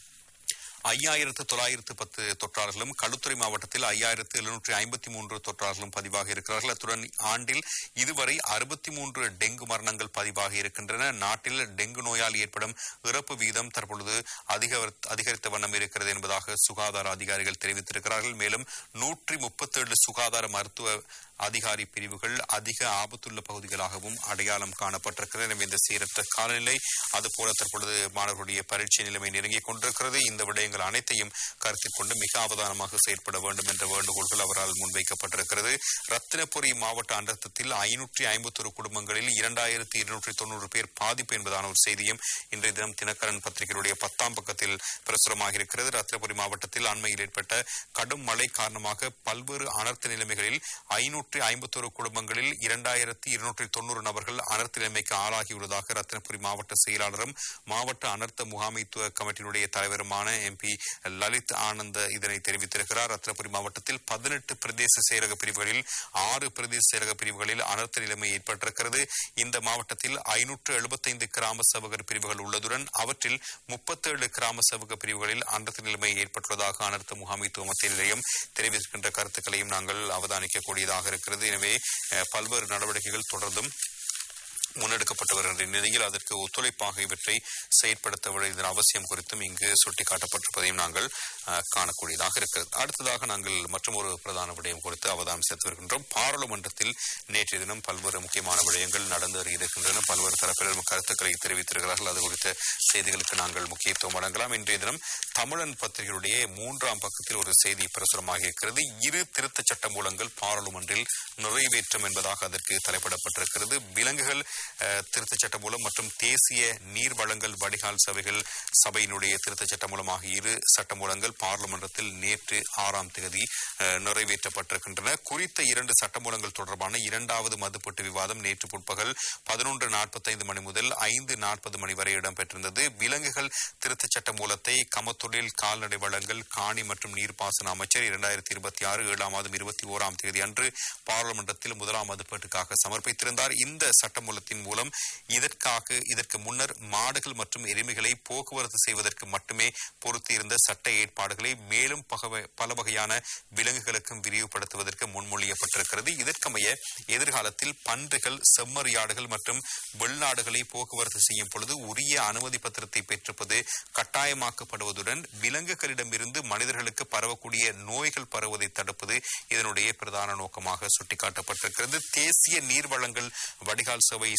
ஐயாயிரத்து தொள்ளாயிரத்து பத்து தொற்றாளர்களும் களுத்துறை மாவட்டத்தில் ஐயாயிரத்து எழுநூற்றி ஐம்பத்தி மூன்று தொற்றாளர்களும் பதிவாகி இருக்கிறார்கள் அத்துடன் ஆண்டில் இதுவரை அறுபத்தி மூன்று டெங்கு மரணங்கள் பதிவாகி இருக்கின்றன நாட்டில் டெங்கு நோயால் ஏற்படும் இறப்பு வீதம் தற்பொழுது அதிக அதிகரித்த வண்ணம் இருக்கிறது என்பதாக சுகாதார அதிகாரிகள் தெரிவித்திருக்கிறார்கள் மேலும் நூற்றி முப்பத்தேழு சுகாதார மருத்துவ அதிகாரி பிரிவுகள் அதிக ஆபத்துள்ள பகுதிகளாகவும் அடையாளம் காணப்பட்டிருக்கிறது எனவே இந்த சீரற்ற காலநிலை அதுபோல தற்பொழுது மாணவர்களுடைய பரீட்சை நிலைமை நெருங்கிக் கொண்டிருக்கிறது இந்த விடயங்கள் அனைத்தையும் கருத்தில் கொண்டு மிக அவதானமாக செயற்பட வேண்டும் என்ற வேண்டுகோள்கள் அவரால் முன்வைக்கப்பட்டிருக்கிறது ரத்தினபுரி மாவட்ட அண்டத்தில் ஐநூற்றி ஐம்பத்தொரு குடும்பங்களில் இரண்டாயிரத்தி இருநூற்றி தொண்ணூறு பேர் பாதிப்பு என்பதான ஒரு செய்தியும் இன்றைய தினம் தினக்கரன் பத்திரிகையுடைய பத்தாம் பக்கத்தில் பிரசுரமாக இருக்கிறது ரத்தினபுரி மாவட்டத்தில் அண்மையில் ஏற்பட்ட கடும் மழை காரணமாக பல்வேறு அனர்த்த நிலைமைகளில் ஐநூற்றி ஐம்பத்தொரு குடும்பங்களில் இரண்டாயிரத்தி இருநூற்றி தொண்ணூறு நபர்கள் அனர்த்த நிலைமைக்கு ஆளாகியுள்ளதாக ரத்தினபுரி மாவட்ட செயலாளரும் மாவட்ட அனர்த்த முகாமைத்துவ கமிட்டியினுடைய தலைவருமான எம்பி லலித் ஆனந்த இதனை தெரிவித்திருக்கிறார் ரத்தினபுரி மாவட்டத்தில் பதினெட்டு பிரதேச செயலக பிரிவுகளில் ஆறு பிரதேச செயலக பிரிவுகளில் அனர்த்த நிலைமை ஏற்பட்டிருக்கிறது இந்த மாவட்டத்தில் ஐநூற்று எழுபத்தைந்து கிராம சேவகர் பிரிவுகள் உள்ளதுடன் அவற்றில் முப்பத்தேழு கிராம சேவக பிரிவுகளில் அனர்த்த நிலைமை ஏற்பட்டுள்ளதாக அனர்த்த முகாமைத்துவ மத்திய நிலையம் தெரிவிக்கின்ற கருத்துக்களையும் நாங்கள் அவதானிக்கக்கூடியதாக இருக்கிறது எனவே அஹ், பல்வேறு நடவடிக்கைகள் தொடர்ந்தும் முன்னெடுக்கப்பட்டு வருகின்ற நிலையில் அதற்கு ஒத்துழைப்பாக இவற்றை செயற்படுத்த வேண்டியதன் அவசியம் குறித்தும் இங்கு சுட்டிக்காட்டப்பட்டிருப்பதையும் நாங்கள் அஹ், காணக்கூடியதாக இருக்கிறது அடுத்ததாக நாங்கள் மற்றொரு பிரதான விடயம் குறித்து அவதானம் செலுத்தி வருகின்றோம் பாராளுமன்றத்தில் நேற்றைய தினம் பல்வேறு முக்கியமான விடயங்கள் நடந்து வருகின்றன பல்வேறு தரப்பினர் கருத்துக்களை தெரிவித்திருக்கிறார்கள் அது குறித்த செய்திகளுக்கு நாங்கள் முக்கியத்துவம் வழங்கலாம் இன்றைய தினம் தமிழன் பத்திரிகையுடைய மூன்றாம் பக்கத்தில் ஒரு செய்தி பிரசுரமாக இருக்கிறது இரு திருத்தச் சட்ட மூலங்கள் பாராளுமன்றில் நிறைவேற்றம் என்பதாக அதற்கு தலைப்பிடப்பட்டிருக்கிறது விலங்குகள் அஹ், திருத்தச் சட்ட மூலம் மற்றும் தேசிய நீர் வழங்கல் வடிகால் சபைகள் சபையினுடைய திருத்தச் சட்ட மூலம் ஆகிய இரு சட்ட மூலங்கள் பாராளுமன்றத்தில் நேற்று ஆறாம் தேதி அஹ், நிறைவேற்றப்பட்டிருக்கின்றன குறித்த இரண்டு சட்டமூலங்கள் தொடர்பான இரண்டாவது மதுப்பட்டு விவாதம் நேற்று பிற்பகல் பதினொன்று நாற்பத்தைந்து மணி முதல் ஐந்து நாற்பது மணி வரை இடம்பெற்றிருந்தது விலங்குகள் திருத்தச் சட்ட மூலத்தை கமத்தொழில் கால்நடை வளங்கள் காணி மற்றும் நீர்ப்பாசன அமைச்சர் இரண்டாயிரத்தி இருபத்தி ஆறு ஏழாம் மாதம் இருபத்தி ஓராம் தேதி அன்று பாராளுமன்றத்தில் முதலாம் மதுப்பட்டுக்காக சமர்ப்பித்திருந்தார் இந்த சட்டமூலத்தின் மூலம் இதற்காக இதற்கு முன்னர் மாடுகள் மற்றும் எருமைகளை போக்குவரத்து செய்வதற்கு மட்டுமே பொருத்தியிருந்த சட்ட ஏற்பாடுகளை மேலும் பகவ- பல வகையான விலங்குகளுக்கும் விரிவுபடுத்துவதற்கு முன்மொழியப்பட்டிருக்கிறது இதற்கமைய எதிர்காலத்தில் பன்றிகள் செம்மறியாடுகள் மற்றும் வெள்ளாடுகளை போக்குவரத்து செய்யும் பொழுது உரிய அனுமதி பத்திரத்தை பெற்றிருப்பது கட்டாயமாக்கப்படுவதுடன் விலங்குகளிடமிருந்து மனிதர்களுக்கு பரவக்கூடிய நோய்கள் பரவுவதை தடுப்பது இதனுடைய பிரதான நோக்கமாக சுட்டிக்காட்டப்பட்டிருக்கிறது தேசிய நீர் வளங்கள் வடிகால் சபை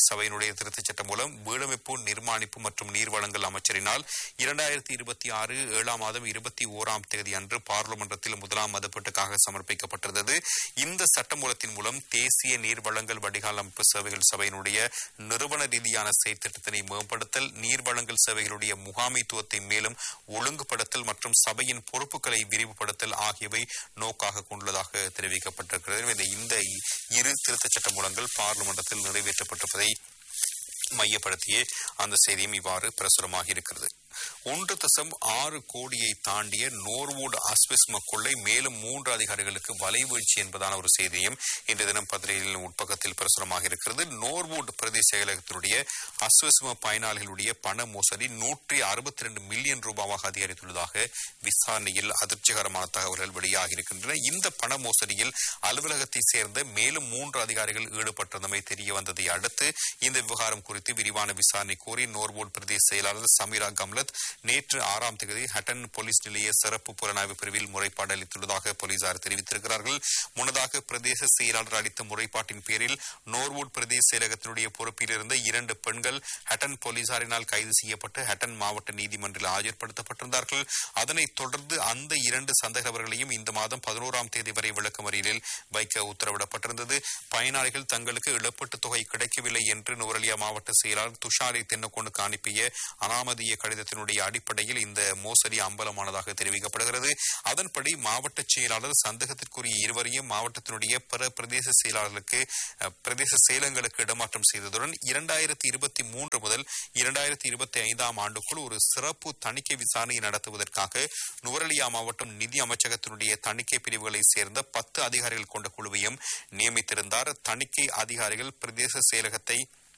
சபையினுடைய திருத்தச் சட்டம் மூலம் வீடமைப்பு நிர்மாணிப்பு மற்றும் நீர்வளங்கள் அமைச்சரினால் இரண்டாயிரத்தி இருபத்தி ஆறு ஏழாம் மாதம் இருபத்தி ஓராம் தேதி அன்று பாராளுமன்றத்தில் முதலாம் மதிப்பீட்டுக்காக சமர்ப்பிக்கப்பட்டிருந்தது இந்த சட்டமூலத்தின் மூலம் தேசிய நீர்வளங்கள் வடிகால் அமைப்பு சேவைகள் சபையினுடைய நிறுவன ரீதியான செயற்திட்டத்தினை மேம்படுத்தல் நீர்வளங்கள் சேவைகளுடைய முகாமைத்துவத்தை மேலும் ஒழுங்குபடுத்தல் மற்றும் சபையின் பொறுப்புகளை விரிவுபடுத்தல் ஆகியவை நோக்காக கொண்டுள்ளதாக தெரிவிக்கப்பட்டிருக்கிறது எனவே இந்த இரு திருத்தச் சட்ட மூலங்கள் பார்லிமெண்டத்தில் நிறைவேற்றப்பட்டிருப்பதை மையப்படுத்தியே அந்த செய்தியும் இவ்வாறு பிரசுரமாக இருக்கிறது ஒன்று தசம் ஆறு கோடியை தாண்டிய நோர்வுட் அஸ்விஸ்ம கொள்ளை மேலும் மூன்று அதிகாரிகளுக்கு வலைவீழ்ச்சி என்பதான ஒரு செய்தியும் இன்று தினம் பத்திரிகையின் உட்பக்கத்தில் பிரசுரமாக இருக்கிறது நோர்வுட் பிரதேச செயலகத்தினுடைய அஸ்விஸ்ம பயனாளிகளுடைய பண மோசடி நூற்றி அறுபத்தி ரெண்டு மில்லியன் ரூபாவாக அதிகரித்துள்ளதாக விசாரணையில் அதிர்ச்சிகரமான தகவல்கள் வெளியாகி இருக்கின்றன இந்த பண மோசடியில் அலுவலகத்தை சேர்ந்த மேலும் மூன்று அதிகாரிகள் ஈடுபட்டிருந்தமை தெரிய வந்ததை அடுத்து இந்த விவகாரம் குறித்து விரிவான விசாரணை கோரி நோர்வுட் பிரதேச செயலாளர் சமீரா கம்லத் நேற்று ஆறாம் தேதி ஹட்டன் போலீஸ் நிலைய சிறப்பு புலனாய்வு பிரிவில் முறைப்பாடு அளித்துள்ளதாக போலீசார் தெரிவித்திருக்கிறார்கள் முன்னதாக பிரதேச செயலாளர் அளித்த முறைப்பாட்டின் பேரில் நோர்வுட் பிரதேச செயலகத்தினுடைய பொறுப்பில் இருந்த இரண்டு பெண்கள் ஹட்டன் போலீசாரினால் கைது செய்யப்பட்டு ஹட்டன் மாவட்ட நீதிமன்றில் ஆஜர்படுத்தப்பட்டிருந்தார்கள் அதனைத் தொடர்ந்து அந்த இரண்டு சந்தேகவர்களையும் இந்த மாதம் பதினோராம் தேதி வரை விளக்கமறியலில் வைக்க உத்தரவிடப்பட்டிருந்தது பயனாளிகள் தங்களுக்கு இழப்பீட்டுத் தொகை கிடைக்கவில்லை என்று நுவரலியா மாவட்ட செயலாளர் துஷாரி தென்னக்கொண்டுக்கு அனுப்பிய அனாமதிய கடிதத்தினுடைய அடிப்படையில் இந்த மோசடி அம்பலமானதாக தெரிவிக்கப்படுகிறது அதன்படி மாவட்ட செயலாளர் சந்தேகத்திற்குரிய இருவரையும் மாவட்டத்தினுடைய பிற பிரதேச செயலாளர்களுக்கு அஹ், பிரதேச செயலங்களுக்கு இடமாற்றம் செய்ததுடன் இரண்டாயிரத்தி இருபத்தி மூன்று முதல் இரண்டாயிரத்தி இருபத்தி ஐந்தாம் ஆண்டுக்குள் ஒரு சிறப்பு தணிக்கை விசாரணையை நடத்துவதற்காக நுவரலியா மாவட்டம் நிதி அமைச்சகத்தினுடைய தணிக்கை பிரிவுகளை சேர்ந்த பத்து அதிகாரிகள் கொண்ட குழுவையும் நியமித்திருந்தார் தணிக்கை அதிகாரிகள் பிரதேச செயலகத்தை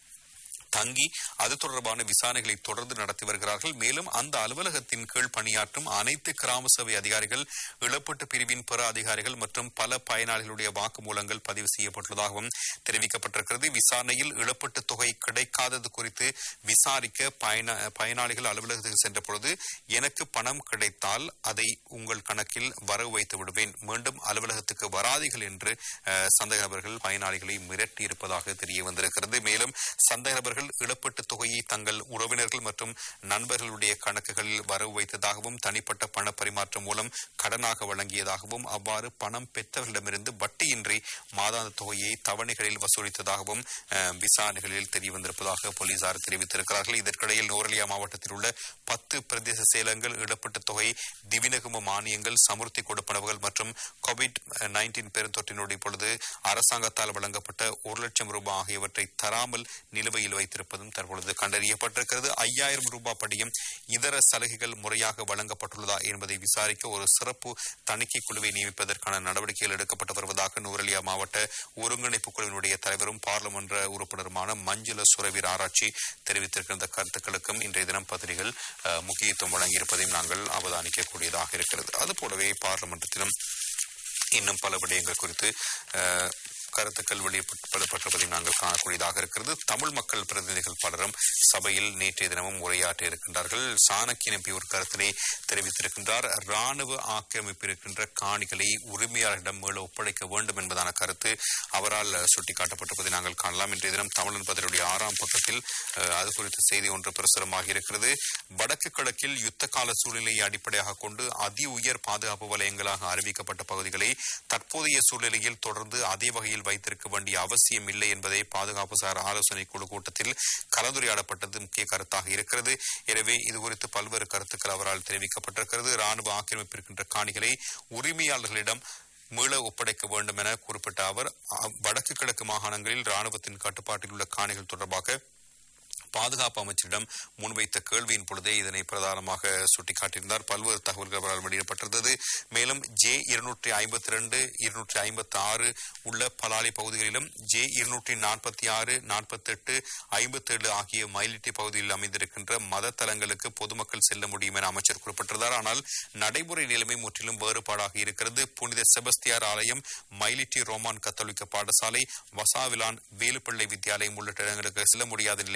தங்கி அது தொடர்பான விசாரணைகளை தொடர்ந்து நடத்தி வருகிறார்கள் மேலும் அந்த அலுவலகத்தின் கீழ் பணியாற்றும் அனைத்து கிராம சபை அதிகாரிகள் இழப்பீட்டு பிரிவின் பிற அதிகாரிகள் மற்றும் பல பயனாளிகளுடைய வாக்குமூலங்கள் பதிவு செய்யப்பட்டுள்ளதாகவும் தெரிவிக்கப்பட்டிருக்கிறது விசாரணையில் இழப்பீட்டுத் தொகை கிடைக்காதது குறித்து விசாரிக்க பயன பயனாளிகள் அலுவலகத்துக்கு சென்ற பொழுது எனக்கு பணம் கிடைத்தால் அதை உங்கள் கணக்கில் வரவு வைத்து விடுவேன் மீண்டும் அலுவலகத்துக்கு வராதீர்கள் என்று அஹ், சந்தேக நபர்கள் பயனாளிகளை மிரட்டி இருப்பதாக தெரிய வந்திருக்கிறது மேலும் சந்தேக நபர்கள் இழப்பீட்டுத் தொகையை தங்கள் உறவினர்கள் மற்றும் நண்பர்களுடைய கணக்குகளில் வரவு வைத்ததாகவும் தனிப்பட்ட பண பரிமாற்றம் மூலம் கடனாக வழங்கியதாகவும் அவ்வாறு பணம் பெற்றவர்களிடமிருந்து வட்டியின்றி மாதாந்த தொகையை தவணைகளில் வசூலித்ததாகவும் அஹ், விசாரணைகளில் தெரிய வந்திருப்பதாக போலீசார் தெரிவித்திருக்கிறார்கள் இதற்கிடையில் நோரலியா மாவட்டத்தில் உள்ள பத்து பிரதேச சேலங்கள் இழப்பீட்டுத் தொகை திவினகும மானியங்கள் சமுர்த்தி கொடுப்பனவுகள் மற்றும் கோவிட் நைன்டீன் பெருந்தொற்றினுடைய பொழுது அரசாங்கத்தால் வழங்கப்பட்ட ஒரு லட்சம் ரூபாய் ஆகியவற்றை தராமல் நிலுவையில் வைத்திருப்பதும் தற்பொழுது கண்டறியப்பட்டிருக்கிறது ஐயாயிரம் ரூபாய் படியும் இதர சலுகைகள் முறையாக வழங்கப்பட்டுள்ளதா என்பதை விசாரிக்க ஒரு சிறப்பு தணிக்கை குழுவை நியமிப்பதற்கான நடவடிக்கைகள் எடுக்கப்பட்டு வருவதாக நூரலியா மாவட்ட ஒருங்கிணைப்பு குழுவினுடைய தலைவரும் பார்லிமன்ற உறுப்பினருமான மஞ்சுள சுரவீர் ஆராய்ச்சி தெரிவித்திருக்கின்ற கருத்துக்களுக்கும் இன்றைய தினம் பத்திரிகைகள் அஹ், முக்கியத்துவம் வழங்கியிருப்பதையும் நாங்கள் அவதானிக்கக்கூடியதாக இருக்கிறது அதுபோலவே பார்லிமன்றத்திலும் இன்னும் பல விடயங்கள் குறித்து அஹ், கருத்துக்கள் வெளியிடப்பட்டிருப்பதை நாங்கள் காணக்கூடியதாக இருக்கிறது தமிழ் மக்கள் பிரதிநிதிகள் பலரும் சபையில் நேற்றைய தினமும் உரையாற்ற இருக்கின்றார்கள் சாணக்கியன் எம்பி ஒரு கருத்தினை தெரிவித்திருக்கின்றார் ராணுவ ஆக்கிரமிப்பு இருக்கின்ற காணிகளை உரிமையாளரிடம் மீள ஒப்படைக்க வேண்டும் என்பதான கருத்து அவரால் சுட்டிக்காட்டப்பட்டிருப்பதை நாங்கள் காணலாம் இன்றைய தினம் தமிழன் பதிலுடைய ஆறாம் பக்கத்தில் அஹ், அது குறித்த செய்தி ஒன்று பிரசுரமாக இருக்கிறது வடக்கு கிழக்கில் யுத்த கால சூழ்நிலையை அடிப்படையாக கொண்டு அதி உயர் பாதுகாப்பு வலயங்களாக அறிவிக்கப்பட்ட பகுதிகளை தற்போதைய சூழ்நிலையில் தொடர்ந்து அதே வகையில் வைத்திருக்க வேண்டிய அவசியம் இல்லை என்பதை பாதுகாப்பு சார் ஆலோசனை குழு கூட்டத்தில் கலந்துரையாடப்பட்டது முக்கிய கருத்தாக இருக்கிறது எனவே இது குறித்து பல்வேறு கருத்துக்கள் அவரால் தெரிவிக்கப்பட்டிருக்கிறது ராணுவ ஆக்கிரமிப்பு இருக்கின்ற காணிகளை உரிமையாளர்களிடம் மீள ஒப்படைக்க வேண்டும் என குறிப்பிட்ட அவர் அ- வடக்கு கிழக்கு மாகாணங்களில் ராணுவத்தின் கட்டுப்பாட்டில் உள்ள காணிகள் தொடர்பாக பாதுகாப்பு அமைச்சரிடம் முன்வைத்த கேள்வியின் பொழுதே இதனை பிரதானமாக சுட்டிக்காட்டியிருந்தார் பல்வேறு தகவல்கள் அவரால் வெளியிடப்பட்டிருந்தது மேலும் ஜே இருநூற்றி ஐம்பத்தி ரெண்டு இருநூற்றி ஐம்பத்தி ஆறு உள்ள பலாலி பகுதிகளிலும் ஜே இருநூற்றி நாற்பத்தி ஆறு நாற்பத்தி எட்டு ஐம்பத்தேழு ஆகிய மயிலிட்டி பகுதியில் அமைந்திருக்கின்ற மத தலங்களுக்கு பொதுமக்கள் செல்ல முடியும் என அமைச்சர் குறிப்பிட்டிருந்தார் ஆனால் நடைமுறை நிலைமை முற்றிலும் வேறுபாடாக இருக்கிறது புனித செபஸ்தியார் ஆலயம் மயிலிட்டி ரோமான் கத்தோலிக்க பாடசாலை வசாவிலான் வேலுப்பிள்ளை வித்தியாலயம் உள்ளிட்ட இடங்களுக்கு செல்ல முடியாத நிலை தொடர்கிறது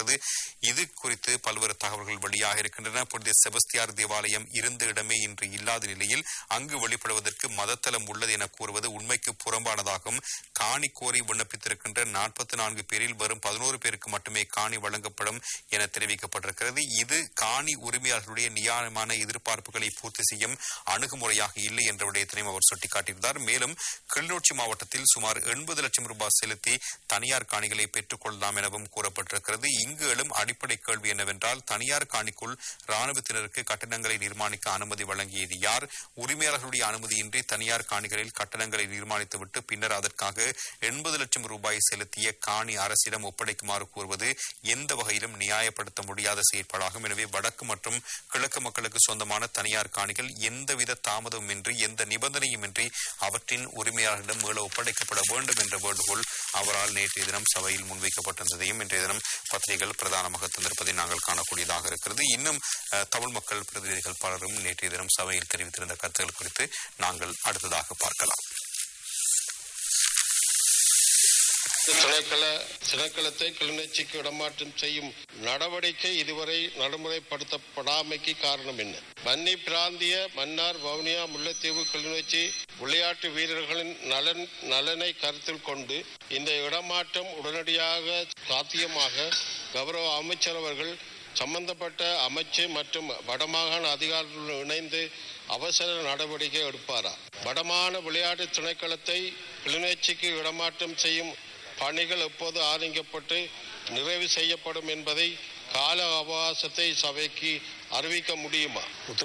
கூறப்படுகிறது இது குறித்து பல்வேறு தகவல்கள் வெளியாக இருக்கின்றன புனித செபஸ்தியார் தேவாலயம் இருந்த இடமே இன்று இல்லாத நிலையில் அங்கு வெளிப்படுவதற்கு மதத்தலம் உள்ளது என கூறுவது உண்மைக்கு புறம்பானதாகும் காணி கோரி விண்ணப்பித்திருக்கின்ற நாற்பத்தி நான்கு பேரில் வரும் பதினோரு பேருக்கு மட்டுமே காணி வழங்கப்படும் என தெரிவிக்கப்பட்டிருக்கிறது இது காணி உரிமையாளர்களுடைய நியாயமான எதிர்பார்ப்புகளை பூர்த்தி செய்யும் அணுகுமுறையாக இல்லை என்ற விடயத்தினையும் அவர் சுட்டிக்காட்டியிருந்தார் மேலும் கிளிநொச்சி மாவட்டத்தில் சுமார் எண்பது லட்சம் ரூபாய் செலுத்தி தனியார் காணிகளை பெற்றுக் கொள்ளலாம் எனவும் கூறப்பட்டிருக்கிறது இங்கு எழும் அடிப்படை கேள்வி என்னவென்றால் தனியார் காணிக்குள் ராணுவத்தினருக்கு கட்டடங்களை நிர்மாணிக்க அனுமதி வழங்கியது யார் உரிமையாளர்களுடைய அனுமதியின்றி தனியார் காணிகளில் கட்டடங்களை நிர்மாணித்துவிட்டு பின்னர் அதற்காக எண்பது லட்சம் ரூபாய் செலுத்திய காணி அரசிடம் ஒப்படைக்குமாறு கூறுவது எந்த வகையிலும் நியாயப்படுத்த முடியாத செயற்பாடாகும் எனவே வடக்கு மற்றும் கிழக்கு மக்களுக்கு சொந்தமான தனியார் காணிகள் எந்தவித தாமதமின்றி எந்த நிபந்தனையுமின்றி அவற்றின் உரிமையாளர்களிடம் மீள ஒப்படைக்கப்பட வேண்டும் என்ற வேண்டுகோள் அவரால் நேற்றைய தினம் சபையில் முன்வைக்கப்பட்டிருந்ததையும் இன்றைய தினம் பத்திரிகைகள் பிரதானமாக தந்திருப்பதை நாங்கள் காணக்கூடியதாக இருக்கிறது இன்னும் அஹ், தமிழ் மக்கள் பிரதிநிதிகள் பலரும் நேற்றைய தினம் சபையில் தெரிவித்திருந்த கருத்துக்கள் குறித்து நாங்கள் அடுத்ததாக பார்க்கலாம் திணைக்கள திணைக்களத்தை கிளிநொச்சிக்கு இடமாற்றம் செய்யும் நடவடிக்கை இதுவரை நடைமுறைப்படுத்தப்படாமைக்கு காரணம் என்ன வன்னி பிராந்திய மன்னார் வவுனியா முல்லைத்தீவு கிளிநொச்சி விளையாட்டு வீரர்களின் நலன் நலனை கருத்தில் கொண்டு இந்த இடமாற்றம் உடனடியாக சாத்தியமாக கௌரவ அமைச்சர் அவர்கள் சம்பந்தப்பட்ட அமைச்சு மற்றும் வடமாகாண அதிகாரிகளுடன் இணைந்து அவசர நடவடிக்கை எடுப்பாரா வடமான விளையாட்டு திணைக்களத்தை கிளிநொச்சிக்கு இடமாற்றம் செய்யும் பணிகள் எப்போது ஆரம்பிக்கப்பட்டு நிறைவு செய்யப்படும் என்பதை கால அவகாசத்தை சபைக்கு அறிவிக்க முடியுமா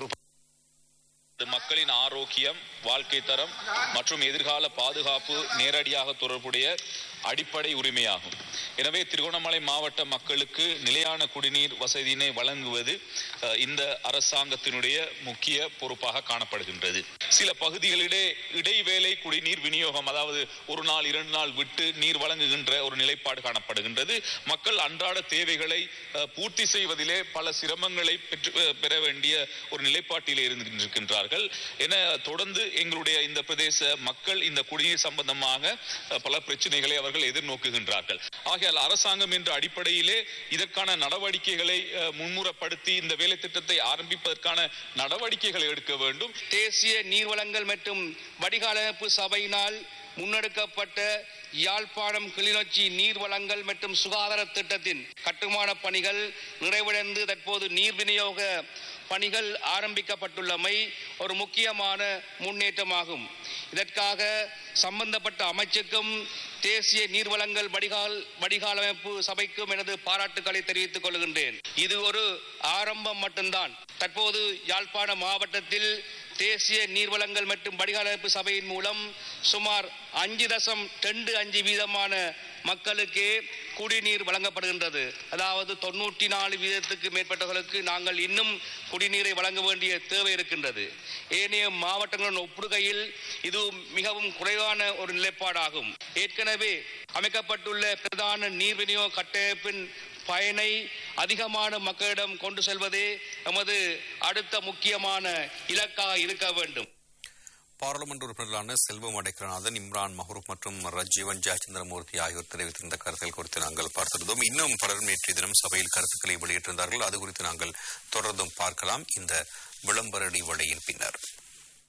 இது மக்களின் ஆரோக்கியம் வாழ்க்கை தரம் மற்றும் எதிர்கால பாதுகாப்பு நேரடியாக தொடர்புடைய அடிப்படை உரிமையாகும் எனவே திருகோணமலை மாவட்ட மக்களுக்கு நிலையான குடிநீர் வசதியினை வழங்குவது அஹ், இந்த அரசாங்கத்தினுடைய முக்கிய பொறுப்பாக காணப்படுகின்றது சில பகுதிகளிலே இடைவேளை குடிநீர் விநியோகம் அதாவது ஒரு நாள் இரண்டு நாள் விட்டு நீர் வழங்குகின்ற ஒரு நிலைப்பாடு காணப்படுகின்றது மக்கள் அன்றாட தேவைகளை அஹ், பூர்த்தி செய்வதிலே பல சிரமங்களை பெற்று அஹ், பெற வேண்டிய ஒரு நிலைப்பாட்டிலே இருக்கின்றார்கள் என தொடர்ந்து எங்களுடைய இந்த பிரதேச மக்கள் இந்த குடிநீர் சம்பந்தமாக அஹ், பல பிரச்சனைகளை அவர்கள் எதிர்நோக்குகின்றார்கள் ஆகையால் அரசாங்கம் என்ற அடிப்படையிலே இதற்கான நடவடிக்கைகளை அஹ், முன்முறப்படுத்தி இந்த வேலை திட்டத்தை ஆரம்பிப்பதற்கான நடவடிக்கைகளை எடுக்க வேண்டும் தேசிய நீர்வளங்கள் மற்றும் வடிகாலமைப்பு சபையினால் முன்னெடுக்கப்பட்ட யாழ்ப்பாணம் கிளிநொச்சி நீர் வளங்கள் மற்றும் சுகாதார திட்டத்தின் கட்டுமான பணிகள் நிறைவடைந்து தற்போது நீர் விநியோக பணிகள் ஆரம்பிக்கப்பட்டுள்ளமை ஒரு முக்கியமான முன்னேற்றமாகும் இதற்காக சம்பந்தப்பட்ட அமைச்சுக்கும் தேசிய நீர்வளங்கள் வடிகால் வடிகாலமைப்பு சபைக்கும் எனது பாராட்டுக்களை தெரிவித்துக் கொள்கின்றேன் இது ஒரு ஆரம்பம் மட்டும்தான் தற்போது யாழ்ப்பாண மாவட்டத்தில் தேசிய நீர்வளங்கள் மற்றும் வடிகாலமைப்பு சபையின் மூலம் சுமார் அஞ்சு தசம் ரெண்டு அஞ்சு வீதமான மக்களுக்கே குடிநீர் வழங்கப்படுகின்றது அதாவது தொண்ணூற்றி நாலு வீதத்துக்கு மேற்பட்டவர்களுக்கு நாங்கள் இன்னும் குடிநீரை வழங்க வேண்டிய தேவை இருக்கின்றது ஏனைய மாவட்டங்களுடன் ஒப்பிடுகையில் இது மிகவும் குறைவான ஒரு நிலைப்பாடாகும் ஏற்கனவே அமைக்கப்பட்டுள்ள பிரதான நீர் விநியோக கட்டமைப்பின் பயனை அதிகமான மக்களிடம் கொண்டு செல்வதே எமது அடுத்த முக்கியமான இலக்காக இருக்க வேண்டும் பாராளுமன்ற உறுப்பினர்களான செல்வம் அடைக்கலநாதன் இம்ரான் மஹரூப் மற்றும் ரஜீவன் ஜெயச்சந்திரமூர்த்தி ஆகியோர் தெரிவித்திருந்த கருத்துக்கள் குறித்து நாங்கள் பார்த்திருந்தோம் இன்னும் பலரும் நேற்றைய தினம் சபையில் கருத்துக்களை வெளியிட்டிருந்தார்கள் அது குறித்து நாங்கள் தொடர்ந்தும் பார்க்கலாம் இந்த விளம்பர இடைவேளையின் பின்னர்